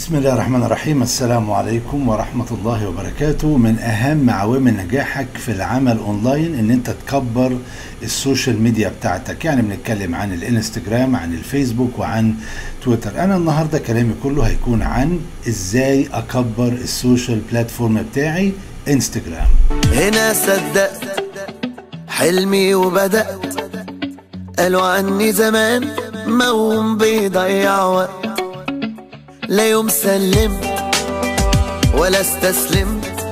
بسم الله الرحمن الرحيم السلام عليكم ورحمة الله وبركاته من أهم عوامل نجاحك في العمل أونلاين إن أنت تكبر السوشيال ميديا بتاعتك يعني بنتكلم عن الانستجرام عن الفيسبوك وعن تويتر أنا النهاردة كلامي كله هيكون عن إزاي أكبر السوشيال بلاتفورم بتاعي انستجرام هنا صدقت حلمي وبدأت قالوا عني زمان موم بيضيع وقت لا يوم سلمت ولا استسلمت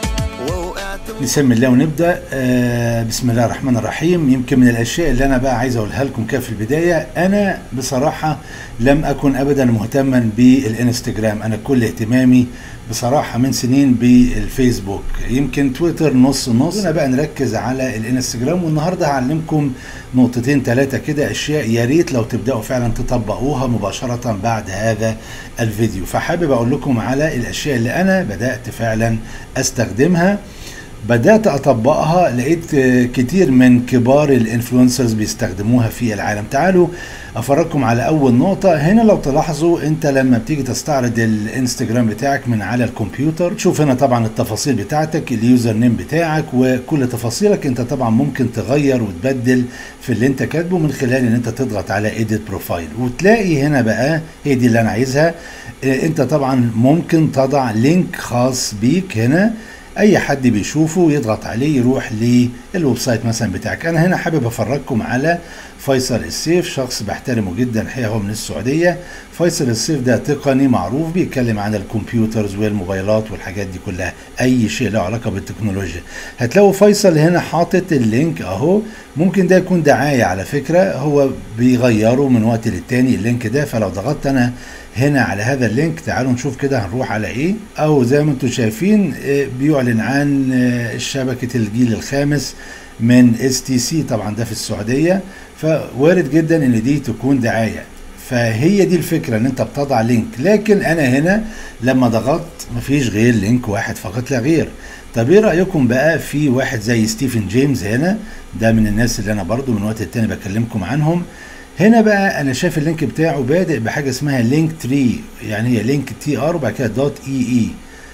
ووقعت بسم الله ونبدا آه بسم الله الرحمن الرحيم يمكن من الاشياء اللي انا بقى عايز اقولها لكم كده في البدايه انا بصراحه لم اكن ابدا مهتما بالانستجرام انا كل اهتمامي بصراحه من سنين بالفيسبوك يمكن تويتر نص نص انا بقى نركز على الانستجرام والنهارده هعلمكم نقطتين ثلاثه كده اشياء يا ريت لو تبداوا فعلا تطبقوها مباشره بعد هذا الفيديو فحابب اقول لكم على الاشياء اللي انا بدات فعلا استخدمها بدات اطبقها لقيت كتير من كبار الانفلونسرز بيستخدموها في العالم تعالوا افرجكم على اول نقطه هنا لو تلاحظوا انت لما بتيجي تستعرض الانستجرام بتاعك من على الكمبيوتر تشوف هنا طبعا التفاصيل بتاعتك اليوزر نيم بتاعك وكل تفاصيلك انت طبعا ممكن تغير وتبدل في اللي انت كاتبه من خلال ان انت تضغط على ايديت بروفايل وتلاقي هنا بقى هي دي اللي انا عايزها انت طبعا ممكن تضع لينك خاص بيك هنا اي حد بيشوفه يضغط عليه يروح للويب سايت مثلا بتاعك انا هنا حابب افرجكم على فيصل السيف شخص بحترمه جدا الحقيقه هو من السعوديه فيصل السيف ده تقني معروف بيتكلم عن الكمبيوترز والموبايلات والحاجات دي كلها اي شيء له علاقه بالتكنولوجيا هتلاقوا فيصل هنا حاطط اللينك اهو ممكن ده يكون دعايه على فكره هو بيغيره من وقت للتاني اللينك ده فلو ضغطت انا هنا على هذا اللينك تعالوا نشوف كده هنروح على ايه او زي ما انتم شايفين بيعلن عن شبكه الجيل الخامس من اس تي سي طبعا ده في السعوديه فوارد جدا ان دي تكون دعايه فهي دي الفكره ان انت بتضع لينك لكن انا هنا لما ضغطت مفيش غير لينك واحد فقط لا غير طب ايه رايكم بقى في واحد زي ستيفن جيمس هنا ده من الناس اللي انا برضو من وقت التاني بكلمكم عنهم هنا بقى انا شايف اللينك بتاعه بادئ بحاجه اسمها لينك تري يعني هي لينك تي ار وبعد كده دوت اي اي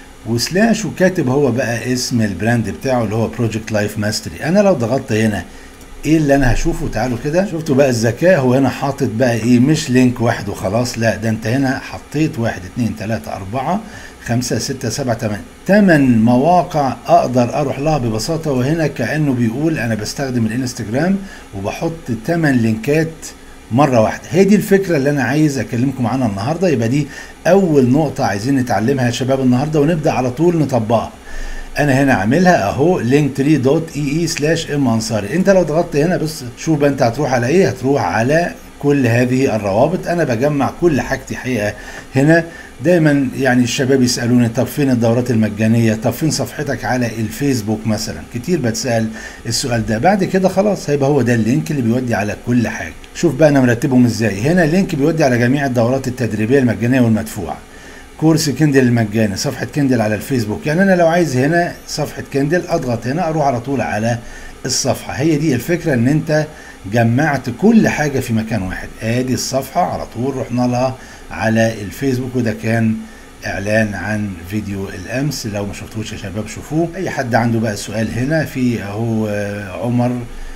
وسلاش وكاتب هو بقى اسم البراند بتاعه اللي هو بروجكت لايف ماستري انا لو ضغطت هنا ايه اللي انا هشوفه تعالوا كده شفتوا بقى الذكاء هو هنا حاطط بقى ايه مش لينك واحد وخلاص لا ده انت هنا حطيت واحد اتنين تلاته اربعه خمسة ستة سبعة تمانية تمن مواقع أقدر أروح لها ببساطة وهنا كأنه بيقول أنا بستخدم الانستجرام وبحط تمن لينكات مرة واحدة هي دي الفكرة اللي أنا عايز أكلمكم عنها النهاردة يبقى دي أول نقطة عايزين نتعلمها يا شباب النهاردة ونبدأ على طول نطبقها انا هنا عاملها اهو لينك تري دوت اي اي سلاش ام انصاري انت لو ضغطت هنا بس شوف بقى انت هتروح على ايه هتروح على كل هذه الروابط انا بجمع كل حاجتي حقيقه هنا دايما يعني الشباب يسالوني طب فين الدورات المجانيه طب فين صفحتك على الفيسبوك مثلا كتير بتسال السؤال ده بعد كده خلاص هيبقى هو ده اللينك اللي بيودي على كل حاجه شوف بقى انا مرتبهم ازاي هنا لينك بيودي على جميع الدورات التدريبيه المجانيه والمدفوعه كورس كندل المجاني صفحة كندل على الفيسبوك يعني أنا لو عايز هنا صفحة كندل أضغط هنا أروح على طول على الصفحة هي دي الفكرة إن أنت جمعت كل حاجة في مكان واحد آدي الصفحة على طول رحنا لها على الفيسبوك وده كان إعلان عن فيديو الأمس لو ما شفتوش يا شباب شوفوه أي حد عنده بقى سؤال هنا في أهو عمر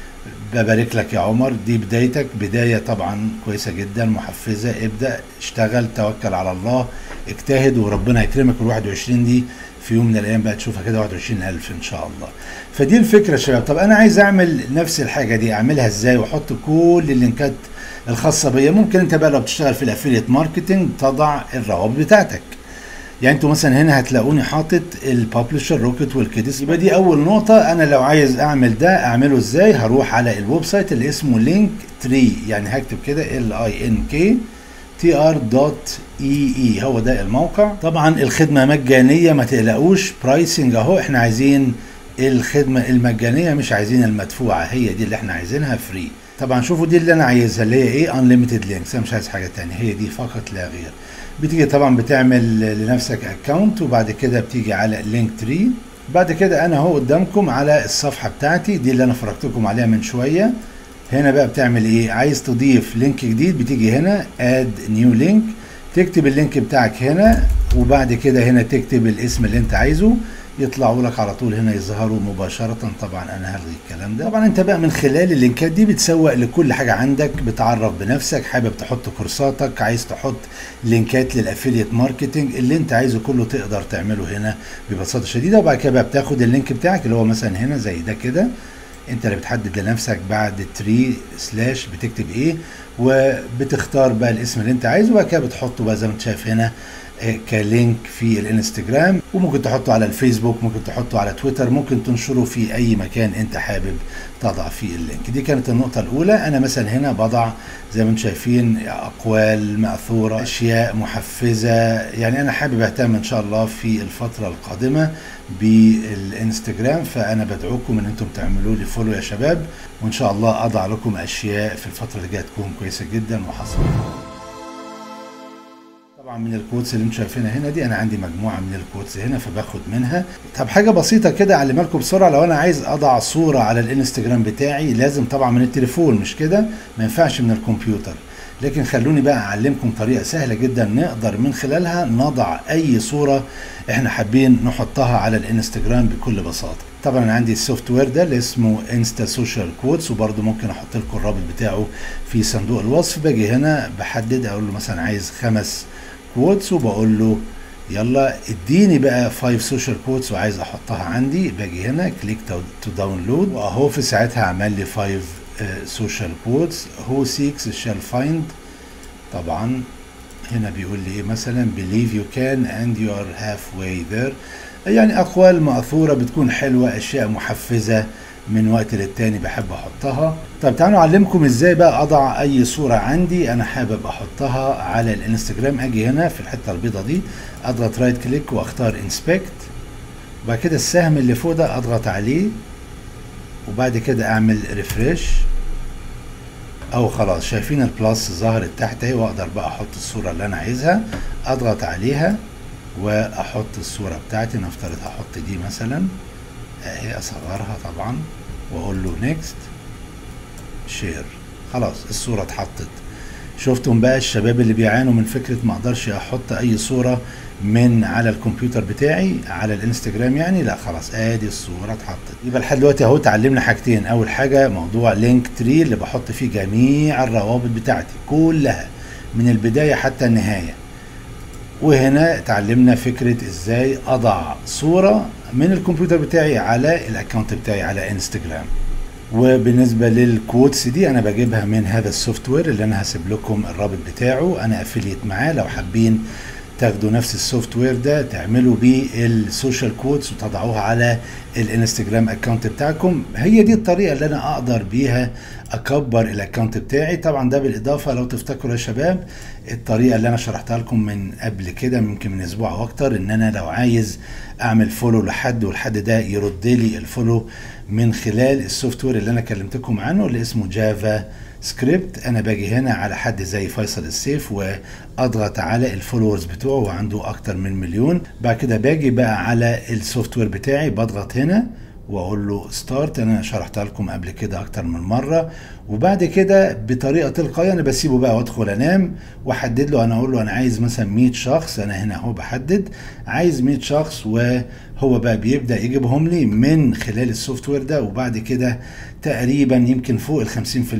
ببارك لك يا عمر دي بدايتك بداية طبعا كويسة جدا محفزة ابدأ اشتغل توكل على الله اجتهد وربنا يكرمك ال 21 دي في يوم من الايام بقى تشوفها كده 21000 ان شاء الله فدي الفكره يا شباب طب انا عايز اعمل نفس الحاجه دي اعملها ازاي واحط كل اللينكات الخاصه بيا ممكن انت بقى لو بتشتغل في الافيليت ماركتنج تضع الروابط بتاعتك يعني انتوا مثلا هنا هتلاقوني حاطط الببلشر روكت والكيدس يبقى دي اول نقطه انا لو عايز اعمل ده اعمله ازاي هروح على الويب سايت اللي اسمه لينك تري يعني هكتب كده ال اي ان كي تي ار دوت اي اي هو ده الموقع طبعا الخدمه مجانيه ما تقلقوش برايسنج اهو احنا عايزين الخدمه المجانيه مش عايزين المدفوعه هي دي اللي احنا عايزينها فري طبعا شوفوا دي اللي انا عايزها اللي هي ايه انليميتد لينكس انا مش عايز حاجه تانية هي دي فقط لا غير بتيجي طبعا بتعمل لنفسك اكونت وبعد كده بتيجي على لينك تري بعد كده انا اهو قدامكم على الصفحه بتاعتي دي اللي انا فرجتكم عليها من شويه هنا بقى بتعمل ايه عايز تضيف لينك جديد بتيجي هنا اد نيو لينك تكتب اللينك بتاعك هنا وبعد كده هنا تكتب الاسم اللي انت عايزه يطلعوا لك على طول هنا يظهروا مباشرة طبعا انا هلغي الكلام ده طبعا انت بقى من خلال اللينكات دي بتسوق لكل حاجة عندك بتعرف بنفسك حابب تحط كورساتك عايز تحط لينكات للافيليت ماركتنج اللي انت عايزه كله تقدر تعمله هنا ببساطة شديدة وبعد كده بقى بتاخد اللينك بتاعك اللي هو مثلا هنا زي ده كده انت اللي بتحدد لنفسك بعد تري سلاش بتكتب ايه وبتختار بقى الاسم اللي انت عايزه وبعد كده بتحطه بقى زي ما انت شايف هنا كلينك في الانستجرام وممكن تحطه على الفيسبوك ممكن تحطه على تويتر ممكن تنشره في اي مكان انت حابب تضع فيه اللينك دي كانت النقطة الأولى أنا مثلا هنا بضع زي ما انتم شايفين أقوال مأثورة أشياء محفزة يعني أنا حابب أهتم إن شاء الله في الفترة القادمة بالانستجرام فأنا بدعوكم إن أنتم تعملوا لي فولو يا شباب وإن شاء الله أضع لكم أشياء في الفترة اللي جاية تكون كويسة جدا وحصرية طبعا من الكوتس اللي انتم شايفينها هنا دي انا عندي مجموعه من الكوتس هنا فباخد منها طب حاجه بسيطه كده اعلمها لكم بسرعه لو انا عايز اضع صوره على الانستجرام بتاعي لازم طبعا من التليفون مش كده ما ينفعش من الكمبيوتر لكن خلوني بقى اعلمكم طريقه سهله جدا نقدر من خلالها نضع اي صوره احنا حابين نحطها على الانستجرام بكل بساطه طبعا عندي السوفت وير ده اللي اسمه انستا سوشيال كوتس وبرده ممكن احط لكم الرابط بتاعه في صندوق الوصف باجي هنا بحدد اقول له مثلا عايز خمس كوتس وبقول له يلا اديني بقى 5 سوشيال كوتس وعايز احطها عندي باجي هنا كليك تو داونلود واهو في ساعتها عمل لي 5 سوشيال كوتس هو سيكس شال فايند طبعا هنا بيقول لي ايه مثلا believe you can and you are halfway there يعني اقوال ماثوره بتكون حلوه اشياء محفزه من وقت للتاني بحب احطها طب تعالوا اعلمكم ازاي بقى اضع اي صورة عندي انا حابب احطها على الانستجرام اجي هنا في الحتة البيضة دي اضغط رايت كليك واختار انسبكت وبعد كده السهم اللي فوق ده اضغط عليه وبعد كده اعمل ريفريش او خلاص شايفين البلس ظهرت تحت اهي واقدر بقى احط الصورة اللي انا عايزها اضغط عليها واحط الصورة بتاعتي نفترض هحط دي مثلا اهي اصغرها طبعا واقول له نيكست شير خلاص الصورة اتحطت شفتم بقى الشباب اللي بيعانوا من فكرة ما اقدرش احط اي صورة من على الكمبيوتر بتاعي على الانستجرام يعني لا خلاص ادي الصورة اتحطت يبقى لحد دلوقتي اهو اتعلمنا حاجتين اول حاجة موضوع لينك تري اللي بحط فيه جميع الروابط بتاعتي كلها من البداية حتى النهاية وهنا اتعلمنا فكرة ازاي اضع صورة من الكمبيوتر بتاعي على الاكونت بتاعي على انستجرام وبالنسبة للكوتس دي انا بجيبها من هذا السوفت وير اللي انا هسيب لكم الرابط بتاعه انا افليت معاه لو حابين تاخدوا نفس السوفت وير ده تعملوا بيه السوشيال كودز وتضعوها على الانستجرام اكونت بتاعكم هي دي الطريقه اللي انا اقدر بيها اكبر الاكونت بتاعي طبعا ده بالاضافه لو تفتكروا يا شباب الطريقه اللي انا شرحتها لكم من قبل كده يمكن من اسبوع او اكتر ان انا لو عايز اعمل فولو لحد والحد ده يرد لي الفولو من خلال السوفت وير اللي انا كلمتكم عنه اللي اسمه جافا سكريبت انا باجي هنا على حد زي فيصل السيف واضغط على الفولورز بتوعه وعنده اكتر من مليون بعد كده باجي بقى على السوفت وير بتاعي بضغط هنا واقول له ستارت انا شرحتها لكم قبل كده اكتر من مره وبعد كده بطريقه تلقائيه انا بسيبه بقى وادخل انام واحدد له انا اقول له انا عايز مثلا 100 شخص انا هنا اهو بحدد عايز 100 شخص وهو بقى بيبدا يجيبهم لي من خلال السوفت وير ده وبعد كده تقريبا يمكن فوق ال 50%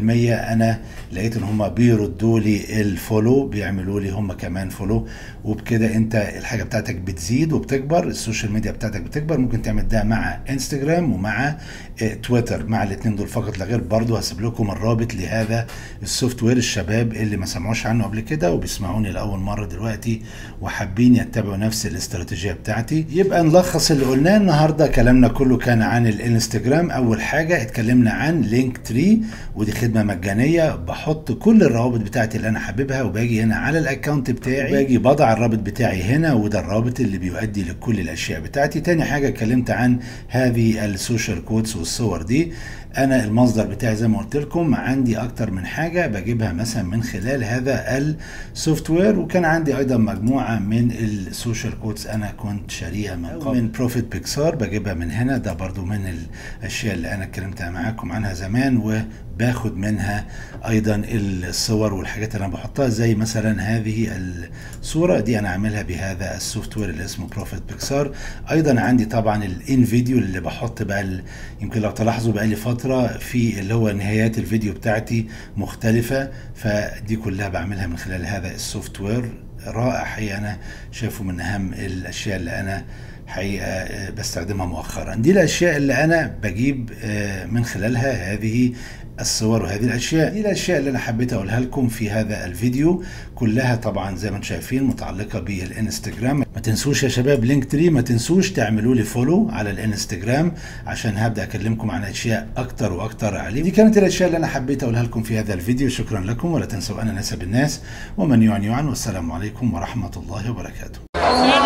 انا لقيت ان هم بيردوا لي الفولو بيعملوا لي هم كمان فولو وبكده انت الحاجه بتاعتك بتزيد وبتكبر السوشيال ميديا بتاعتك بتكبر ممكن تعمل ده مع انستجرام ومع اه تويتر مع الاثنين دول فقط لا غير برضه هسيب لكم الرابط لهذا السوفت وير الشباب اللي ما سمعوش عنه قبل كده وبيسمعوني لاول مره دلوقتي وحابين يتبعوا نفس الاستراتيجيه بتاعتي يبقى نلخص اللي قلناه النهارده كلامنا كله كان عن الانستجرام اول حاجه اتكلمنا عن لينك تري ودي خدمه مجانيه بحط كل الروابط بتاعتي اللي انا حاببها وباجي هنا على الاكونت بتاعي باجي بضع الرابط بتاعي هنا وده الرابط اللي بيؤدي لكل الاشياء بتاعتي تاني حاجه اتكلمت عن هذه السوشيال كودز والصور دي انا المصدر بتاعي زي ما قلت لكم عندي اكتر من حاجه بجيبها مثلا من خلال هذا السوفت وير وكان عندي ايضا مجموعه من السوشيال كودز انا كنت شاريها من قبل من بروفيت بيكسار بجيبها من هنا ده برضو من الاشياء اللي انا اتكلمت معاكم عنها زمان باخد منها ايضا الصور والحاجات اللي انا بحطها زي مثلا هذه الصوره دي انا عاملها بهذا السوفت وير اللي اسمه بروفيت بيكسار ايضا عندي طبعا الان فيديو اللي بحط بقى ال- يمكن لو تلاحظوا بقى لي فتره في اللي هو نهايات الفيديو بتاعتي مختلفه فدي كلها بعملها من خلال هذا السوفت وير رائع حقيقه انا شايفه من اهم الاشياء اللي انا حقيقه آه، بستخدمها مؤخرا دي الاشياء اللي انا بجيب آه، من خلالها هذه الصور وهذه الاشياء دي الاشياء اللي انا حبيت اقولها لكم في هذا الفيديو كلها طبعا زي ما انتم شايفين متعلقه بالانستجرام ما تنسوش يا شباب لينك تري ما تنسوش تعملوا لي فولو على الانستجرام عشان هبدا اكلمكم عن اشياء اكتر واكتر عليه دي كانت الاشياء اللي انا حبيت اقولها لكم في هذا الفيديو شكرا لكم ولا تنسوا انا نسب الناس ومن يعن يعن والسلام عليكم ورحمه الله وبركاته